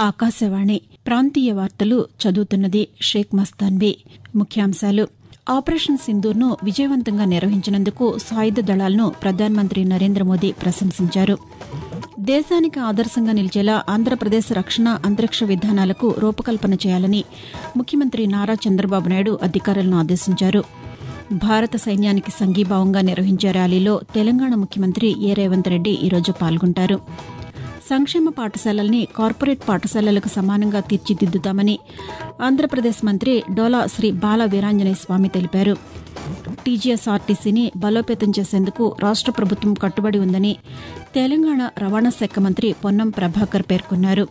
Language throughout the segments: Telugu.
ఆకాశవాణి ప్రాంతీయ వార్తలు చదువుతున్నది షేక్ మస్తాన్బీ ముఖ్యాంశాలు ఆపరేషన్ సింధూర్ను విజయవంతంగా నిర్వహించినందుకు సాయుధ దళాలను ప్రధానమంత్రి నరేంద్ర మోదీ ప్రశంసించారు దేశానికి ఆదర్శంగా నిలిచేలా ఆంధ్రప్రదేశ్ రక్షణ అంతరిక్ష విధానాలకు రూపకల్పన చేయాలని ముఖ్యమంత్రి నారా చంద్రబాబు నాయుడు అధికారులను ఆదేశించారు భారత సైన్యానికి సంఘీభావంగా నిర్వహించే ర్యాలీలో తెలంగాణ ముఖ్యమంత్రి ఏ రేవంత్ రెడ్డి ఈరోజు పాల్గొంటారు సంక్షేమ పాఠశాలల్ని కార్పొరేట్ పాఠశాలలకు సమానంగా తీర్చిదిద్దుతామని ఆంధ్రప్రదేశ్ మంత్రి డోలా శ్రీ బాల వీరాంజనేయ స్వామి తెలిపారు టీజీఎస్ఆర్టీసీని బలోపేతం చేసేందుకు రాష్ట ప్రభుత్వం కట్టుబడి ఉందని తెలంగాణ రవాణా శాఖ మంత్రి పొన్నం ప్రభాకర్ పేర్కొన్నారు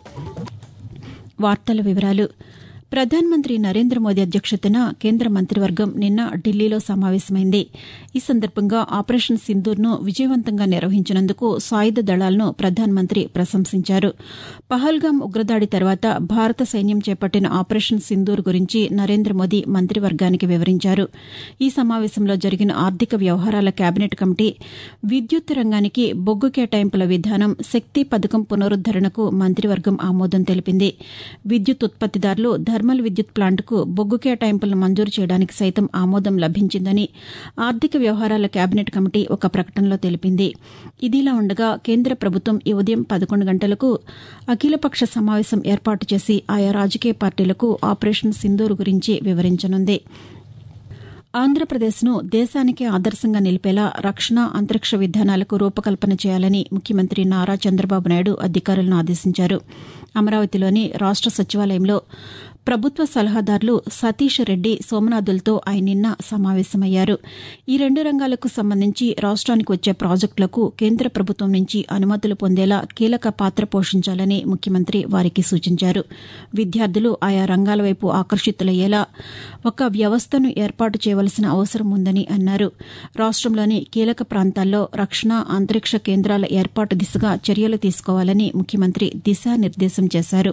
వార్తల వివరాలు ప్రధానమంత్రి నరేంద్ర మోదీ అధ్యక్షతన కేంద్ర మంత్రివర్గం నిన్న ఢిల్లీలో సమావేశమైంది ఈ సందర్భంగా ఆపరేషన్ సింధూర్ను విజయవంతంగా నిర్వహించినందుకు సాయుధ దళాలను ప్రధానమంత్రి ప్రశంసించారు పహల్గాం ఉగ్రదాడి తర్వాత భారత సైన్యం చేపట్టిన ఆపరేషన్ సింధూర్ గురించి నరేంద్ర మోదీ మంత్రివర్గానికి వివరించారు ఈ సమావేశంలో జరిగిన ఆర్థిక వ్యవహారాల కేబినెట్ కమిటీ విద్యుత్ రంగానికి బొగ్గు కేటాయింపుల విధానం శక్తి పథకం పునరుద్దరణకు మంత్రివర్గం ఆమోదం తెలిపింది విద్యుత్ ఉత్పత్తిదారులు థర్మల్ విద్యుత్ ప్లాంట్కు బొగ్గు కేటాయింపులను మంజూరు చేయడానికి సైతం ఆమోదం లభించిందని ఆర్థిక వ్యవహారాల కేబినెట్ కమిటీ ఒక ప్రకటనలో తెలిపింది ఇదిలా ఉండగా కేంద్ర ప్రభుత్వం ఈ ఉదయం పదకొండు గంటలకు అఖిలపక్ష సమావేశం ఏర్పాటు చేసి ఆయా రాజకీయ పార్టీలకు ఆపరేషన్ సింధూర్ గురించి వివరించనుంది ఆంధ్రప్రదేశ్ను దేశానికే ఆదర్శంగా నిలిపేలా రక్షణ అంతరిక్ష విధానాలకు రూపకల్పన చేయాలని ముఖ్యమంత్రి నారా చంద్రబాబు నాయుడు అధికారులను ఆదేశించారు అమరావతిలోని రాష్ట సచివాలయంలో ప్రభుత్వ సలహాదారులు సతీష్ రెడ్డి సోమనాథులతో ఆయన నిన్న సమావేశమయ్యారు ఈ రెండు రంగాలకు సంబంధించి రాష్ట్రానికి వచ్చే ప్రాజెక్టులకు కేంద్ర ప్రభుత్వం నుంచి అనుమతులు పొందేలా కీలక పాత్ర పోషించాలని ముఖ్యమంత్రి వారికి సూచించారు విద్యార్థులు ఆయా రంగాల వైపు ఆకర్షితులయ్యేలా ఒక వ్యవస్థను ఏర్పాటు చేయవలసిన అవసరం ఉందని అన్నారు రాష్టంలోని కీలక ప్రాంతాల్లో రక్షణ అంతరిక్ష కేంద్రాల ఏర్పాటు దిశగా చర్యలు తీసుకోవాలని ముఖ్యమంత్రి దిశానిర్దేశం చేశారు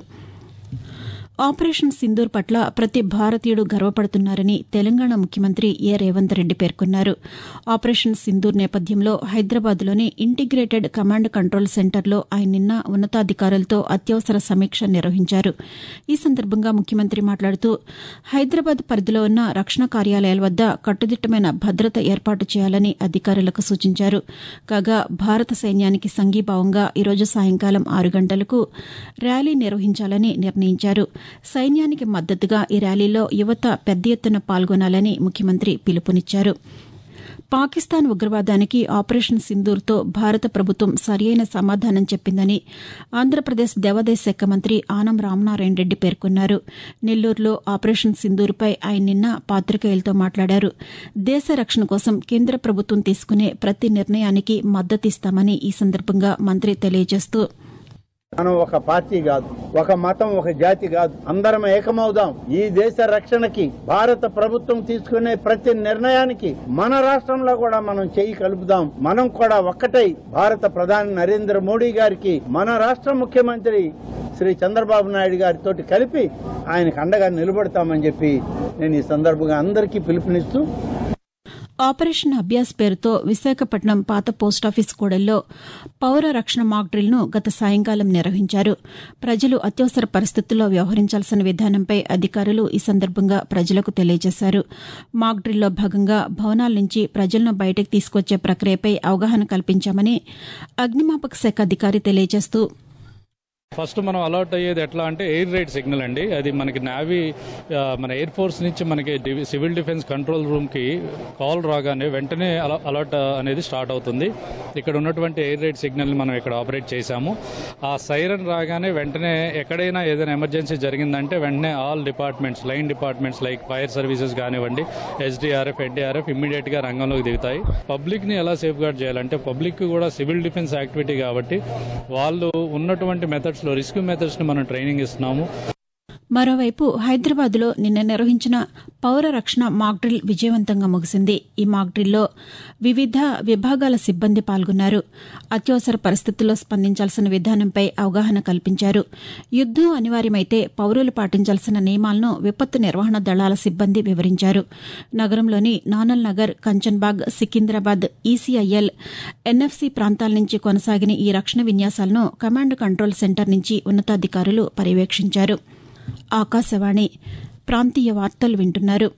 ఆపరేషన్ సింధూర్ పట్ల ప్రతి భారతీయుడు గర్వపడుతున్నారని తెలంగాణ ముఖ్యమంత్రి ఏ రేవంత్ రెడ్డి పేర్కొన్నారు ఆపరేషన్ సింధూర్ నేపథ్యంలో హైదరాబాద్లోని ఇంటిగ్రేటెడ్ కమాండ్ కంట్రోల్ సెంటర్లో ఆయన నిన్న ఉన్నతాధికారులతో అత్యవసర సమీక్ష నిర్వహించారు ఈ సందర్భంగా ముఖ్యమంత్రి మాట్లాడుతూ హైదరాబాద్ పరిధిలో ఉన్న రక్షణ కార్యాలయాల వద్ద కట్టుదిట్టమైన భద్రత ఏర్పాటు చేయాలని అధికారులకు సూచించారు కాగా భారత సైన్యానికి సంఘీభావంగా ఈరోజు సాయంకాలం ఆరు గంటలకు ర్యాలీ నిర్వహించాలని నిర్ణయించారు సైన్యానికి మద్దతుగా ఈ ర్యాలీలో యువత పెద్ద ఎత్తున పాల్గొనాలని ముఖ్యమంత్రి పిలుపునిచ్చారు పాకిస్తాన్ ఉగ్రవాదానికి ఆపరేషన్ సింధూర్తో భారత ప్రభుత్వం సరియైన సమాధానం చెప్పిందని ఆంధ్రప్రదేశ్ దేవాదాయ శాఖ మంత్రి ఆనం రామనారాయణ రెడ్డి పేర్కొన్నారు నెల్లూరులో ఆపరేషన్ సింధూర్పై ఆయన నిన్న పాతికేయులతో మాట్లాడారు దేశ రక్షణ కోసం కేంద్ర ప్రభుత్వం తీసుకునే ప్రతి నిర్ణయానికి మద్దతిస్తామని ఈ సందర్భంగా మంత్రి తెలియజేస్తూ మనం ఒక పార్టీ కాదు ఒక మతం ఒక జాతి కాదు అందరం ఏకమవుదాం ఈ దేశ రక్షణకి భారత ప్రభుత్వం తీసుకునే ప్రతి నిర్ణయానికి మన రాష్ట్రంలో కూడా మనం చేయి కలుపుదాం మనం కూడా ఒక్కటై భారత ప్రధాని నరేంద్ర మోడీ గారికి మన రాష్ట్ర ముఖ్యమంత్రి శ్రీ చంద్రబాబు నాయుడు గారితో కలిపి ఆయనకు అండగా నిలబడతామని చెప్పి నేను ఈ సందర్భంగా అందరికీ పిలుపునిస్తూ ఆపరేషన్ అభ్యాస్ పేరుతో విశాఖపట్నం పాత పోస్టాఫీస్ కూడల్లో పౌర రక్షణ మాక్ డ్రిల్ను గత సాయంకాలం నిర్వహించారు ప్రజలు అత్యవసర పరిస్థితుల్లో వ్యవహరించాల్సిన విధానంపై అధికారులు ఈ సందర్భంగా ప్రజలకు తెలియజేశారు మాక్ డ్రిల్లో భాగంగా భవనాల నుంచి ప్రజలను బయటకు తీసుకొచ్చే ప్రక్రియపై అవగాహన కల్పించామని అగ్నిమాపక శాఖ అధికారి తెలియజేస్తూ ఫస్ట్ మనం అలర్ట్ అయ్యేది ఎట్లా అంటే ఎయిర్ రైడ్ సిగ్నల్ అండి అది మనకి నావీ మన ఎయిర్ ఫోర్స్ నుంచి మనకి సివిల్ డిఫెన్స్ కంట్రోల్ రూమ్ కి కాల్ రాగానే వెంటనే అలర్ట్ అనేది స్టార్ట్ అవుతుంది ఇక్కడ ఉన్నటువంటి ఎయిర్ రైడ్ సిగ్నల్ ని మనం ఇక్కడ ఆపరేట్ చేశాము ఆ సైరన్ రాగానే వెంటనే ఎక్కడైనా ఏదైనా ఎమర్జెన్సీ జరిగిందంటే వెంటనే all departments line departments like fire services కానివ్వండి ఎస్డీఆర్ఎఫ్ ఎన్డీఆర్ఎఫ్ ఇమ్మీడియట్ గా రంగంలోకి దిగుతాయి పబ్లిక్ ని ఎలా సేఫ్ గార్డ్ చేయాలంటే పబ్లిక్ కూడా సివిల్ డిఫెన్స్ యాక్టివిటీ కాబట్టి వాళ్ళు ఉన్నటువంటి మెథడ్స్ లో రిస్క్ మెథడ్స్ ని మనం ట్రైనింగ్ ఇస్తున్నాము మరోవైపు హైదరాబాద్లో నిన్న నిర్వహించిన పౌర రక్షణ మాక్ డ్రిల్ విజయవంతంగా ముగిసింది ఈ మాక్ డ్రిల్లో వివిధ విభాగాల సిబ్బంది పాల్గొన్నారు అత్యవసర పరిస్థితుల్లో స్పందించాల్సిన విధానంపై అవగాహన కల్పించారు యుద్దం అనివార్యమైతే పౌరులు పాటించాల్సిన నియమాలను విపత్తు నిర్వహణ దళాల సిబ్బంది వివరించారు నగరంలోని నానల్ నగర్ కంచన్బాగ్ సికింద్రాబాద్ ఈసీఐఎల్ ఎన్ఎఫ్సి ప్రాంతాల నుంచి కొనసాగిన ఈ రక్షణ విన్యాసాలను కమాండ్ కంట్రోల్ సెంటర్ నుంచి ఉన్నతాధికారులు పర్యవేక్షించారు ఆకాశవాణి ప్రాంతీయ వార్తలు వింటున్నారు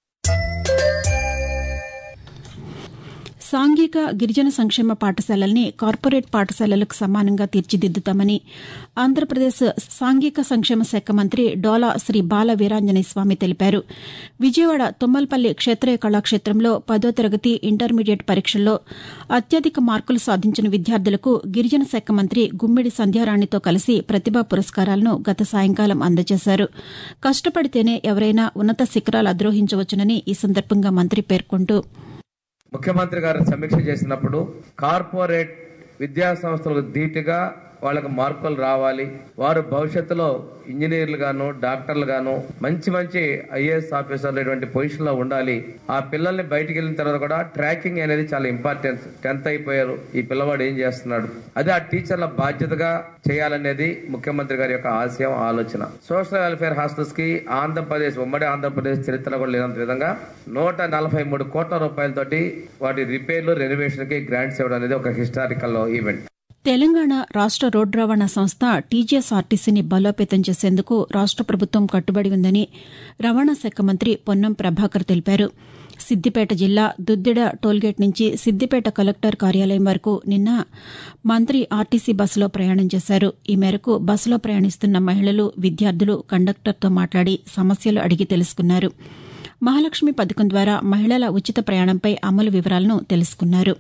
సాంఘిక గిరిజన సంక్షేమ పాఠశాలల్ని కార్పొరేట్ పాఠశాలలకు సమానంగా తీర్చిదిద్దుతామని ఆంధ్రప్రదేశ్ సాంఘిక సంక్షేమ శాఖ మంత్రి డోలా శ్రీ బాల వీరాంజనేయ స్వామి తెలిపారు విజయవాడ తుమ్మలపల్లి క్షేత్రీయ కళాక్షేత్రంలో పదో తరగతి ఇంటర్మీడియట్ పరీక్షల్లో అత్యధిక మార్కులు సాధించిన విద్యార్థులకు గిరిజన శాఖ మంత్రి గుమ్మిడి సంధ్యారాణితో కలిసి ప్రతిభా పురస్కారాలను గత సాయంకాలం అందజేశారు కష్టపడితేనే ఎవరైనా ఉన్నత శిఖరాలు అధిరోహించవచ్చునని ఈ సందర్భంగా మంత్రి పేర్కొంటూ ముఖ్యమంత్రి గారు సమీక్ష చేసినప్పుడు కార్పొరేట్ విద్యా సంస్థలకు ధీటుగా వాళ్ళకి మార్కులు రావాలి వారు భవిష్యత్తులో ఇంజనీర్లు గాను డాక్టర్లు గాను మంచి మంచి ఐఏఎస్ ఆఫీసర్లు ఇటువంటి పొజిషన్ లో ఉండాలి ఆ పిల్లల్ని బయటికి వెళ్ళిన తర్వాత కూడా ట్రాకింగ్ అనేది చాలా ఇంపార్టెన్స్ టెన్త్ అయిపోయారు ఈ పిల్లవాడు ఏం చేస్తున్నాడు అది ఆ టీచర్ల బాధ్యతగా చేయాలనేది ముఖ్యమంత్రి గారి యొక్క ఆశయం ఆలోచన సోషల్ వెల్ఫేర్ హాస్టల్స్ కి ఆంధ్రప్రదేశ్ ఉమ్మడి ఆంధ్రప్రదేశ్ చరిత్రలో కూడా లేనంత విధంగా నూట నలభై మూడు కోట్ల రూపాయలతోటి వాటి రిపేర్లు రెనోవేషన్ కి గ్రాంట్స్ ఇవ్వడం అనేది ఒక హిస్టారికల్ ఈవెంట్ తెలంగాణ రాష్ట రోడ్డు రవాణా సంస్థ టీజీఎస్ఆర్టీసీని బలోపేతం చేసేందుకు రాష్ట ప్రభుత్వం కట్టుబడి ఉందని రవాణా శాఖ మంత్రి పొన్నం ప్రభాకర్ తెలిపారు సిద్దిపేట జిల్లా దుద్దిడ టోల్గేట్ నుంచి సిద్దిపేట కలెక్టర్ కార్యాలయం వరకు నిన్న మంత్రి ఆర్టీసీ బస్సులో ప్రయాణం చేశారు ఈ మేరకు బస్సులో ప్రయాణిస్తున్న మహిళలు విద్యార్థులు కండక్టర్తో మాట్లాడి సమస్యలు అడిగి తెలుసుకున్నారు మహాలక్ష్మి పథకం ద్వారా మహిళల ఉచిత ప్రయాణంపై అమలు వివరాలను తెలుసుకున్నారు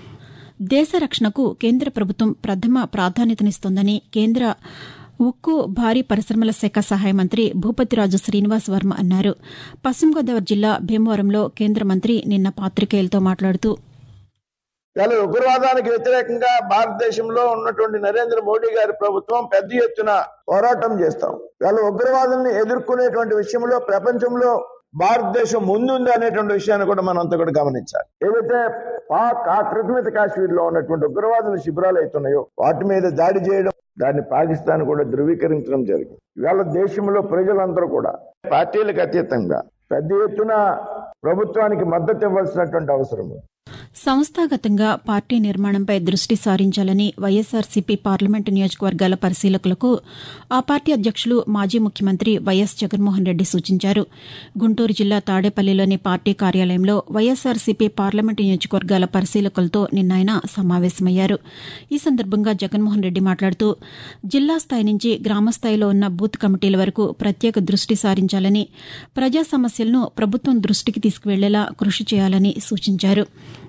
దేశ రక్షణకు కేంద్ర ప్రభుత్వం ప్రథమ ప్రాధాన్యతనిస్తోందని కేంద్ర ఉక్కు భారీ పరిశ్రమల శాఖ సహాయ మంత్రి భూపతిరాజు శ్రీనివాస్ వర్మ అన్నారు పశ్చిమ గోదావరి జిల్లా భీమవరంలో కేంద్ర మంత్రి నిన్న పాతికేయులతో మాట్లాడుతూ ఇవాళ ఉగ్రవాదానికి వ్యతిరేకంగా భారతదేశంలో ఉన్నటువంటి నరేంద్ర మోడీ గారి ప్రభుత్వం పెద్ద ఎత్తున పోరాటం చేస్తాం ఇవాళ ఉగ్రవాదాన్ని ఎదుర్కొనేటువంటి విషయంలో ప్రపంచంలో భారతదేశం ముందుంది అనేటువంటి విషయాన్ని కూడా మనం అంతా కూడా గమనించాలి ఏదైతే పాక్ ఆక్రమిత కాశ్మీర్ లో ఉన్నటువంటి ఉగ్రవాదుల శిబిరాలు అవుతున్నాయో వాటి మీద దాడి చేయడం దాన్ని పాకిస్తాన్ కూడా ధృవీకరించడం జరిగింది ఇవాళ దేశంలో ప్రజలందరూ కూడా పార్టీలకు అతీతంగా పెద్ద ఎత్తున ప్రభుత్వానికి మద్దతు ఇవ్వాల్సినటువంటి అవసరం ఉంది సంస్థాగతంగా పార్టీ నిర్మాణంపై దృష్టి సారించాలని వైఎస్సార్సీపీ పార్లమెంటు నియోజకవర్గాల పరిశీలకులకు ఆ పార్టీ అధ్యక్షులు మాజీ ముఖ్యమంత్రి వైఎస్ జగన్మోహన్ రెడ్డి సూచించారు గుంటూరు జిల్లా తాడేపల్లిలోని పార్టీ కార్యాలయంలో వైఎస్సార్సీపీ పార్లమెంటు నియోజకవర్గాల పరిశీలకులతో నిన్న ఆయన సమావేశమయ్యారు ఈ సందర్భంగా జగన్మోహన్ రెడ్డి మాట్లాడుతూ జిల్లా స్థాయి నుంచి గ్రామస్థాయిలో ఉన్న బూత్ కమిటీల వరకు ప్రత్యేక దృష్టి సారించాలని ప్రజా సమస్యలను ప్రభుత్వం దృష్టికి తీసుకువెళ్లేలా కృషి చేయాలని సూచించారు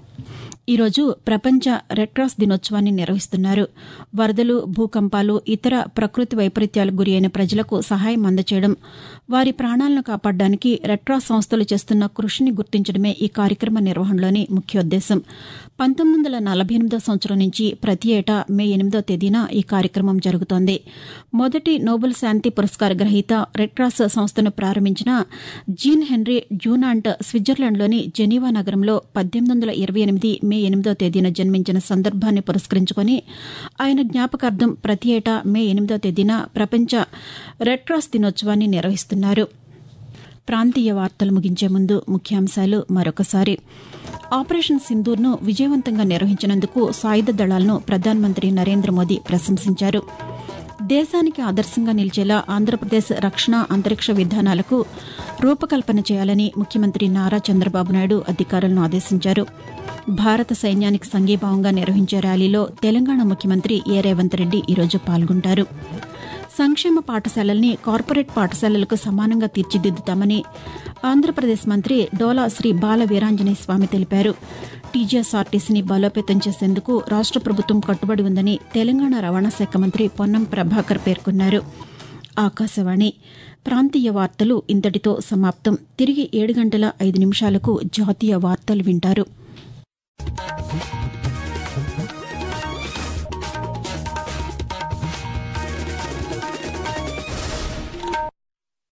ఈరోజు ప్రపంచ రెడ్ క్రాస్ దినోత్సవాన్ని నిర్వహిస్తున్నారు వరదలు భూకంపాలు ఇతర ప్రకృతి వైపరీత్యాలకు గురి అయిన ప్రజలకు సహాయం అందచేయడం వారి ప్రాణాలను కాపాడడానికి రెడ్ క్రాస్ సంస్థలు చేస్తున్న కృషిని గుర్తించడమే ఈ కార్యక్రమ నిర్వహణలోని ముఖ్యోద్దేశం పంతొమ్మిది వందల నలభై ఎనిమిదో సంవత్సరం నుంచి ప్రతి ఏటా మే ఎనిమిదో తేదీన ఈ కార్యక్రమం జరుగుతోంది మొదటి నోబెల్ శాంతి పురస్కార గ్రహీత రెడ్ క్రాస్ సంస్థను ప్రారంభించిన జీన్ హెన్రీ జూనాంట్ స్విట్జర్లాండ్లోని జెనీవా నగరంలో పద్దెనిమిది వందల ఇరవై ఎనిమిది మే ఎనిమిదో తేదీన జన్మించిన సందర్భాన్ని పురస్కరించుకుని ఆయన జ్ఞాపకార్థం ప్రతి ఏటా మే ఎనిమిదో తేదీన ప్రపంచ రెడ్ క్రాస్ దినోత్సవాన్ని నిర్వహిస్తున్నారు ప్రాంతీయ వార్తలు ముగించే ముందు ముఖ్యాంశాలు మరొకసారి ఆపరేషన్ సింధూర్ను విజయవంతంగా నిర్వహించినందుకు సాయుధ దళాలను ప్రధానమంత్రి నరేంద్ర మోదీ ప్రశంసించారు దేశానికి ఆదర్శంగా నిలిచేలా ఆంధ్రప్రదేశ్ రక్షణ అంతరిక్ష విధానాలకు రూపకల్పన చేయాలని ముఖ్యమంత్రి నారా చంద్రబాబు నాయుడు అధికారులను ఆదేశించారు భారత సైన్యానికి సంఘీభావంగా నిర్వహించే ర్యాలీలో తెలంగాణ ముఖ్యమంత్రి ఏ రేవంత్ రెడ్డి ఈరోజు పాల్గొంటారు సంక్షేమ పాఠశాలల్ని కార్పొరేట్ పాఠశాలలకు సమానంగా తీర్చిదిద్దుతామని ఆంధ్రప్రదేశ్ మంత్రి డోలా శ్రీ బాల వీరాంజనేయ స్వామి తెలిపారు టీజీఎస్ఆర్టీసీని బలోపేతం చేసేందుకు రాష్ట ప్రభుత్వం కట్టుబడి ఉందని తెలంగాణ రవాణా శాఖ మంత్రి పొన్నం ప్రభాకర్ పేర్కొన్నారు ఆకాశవాణి ప్రాంతీయ వార్తలు ఇంతటితో సమాప్తం తిరిగి ఏడు గంటల ఐదు నిమిషాలకు జాతీయ వార్తలు వింటారు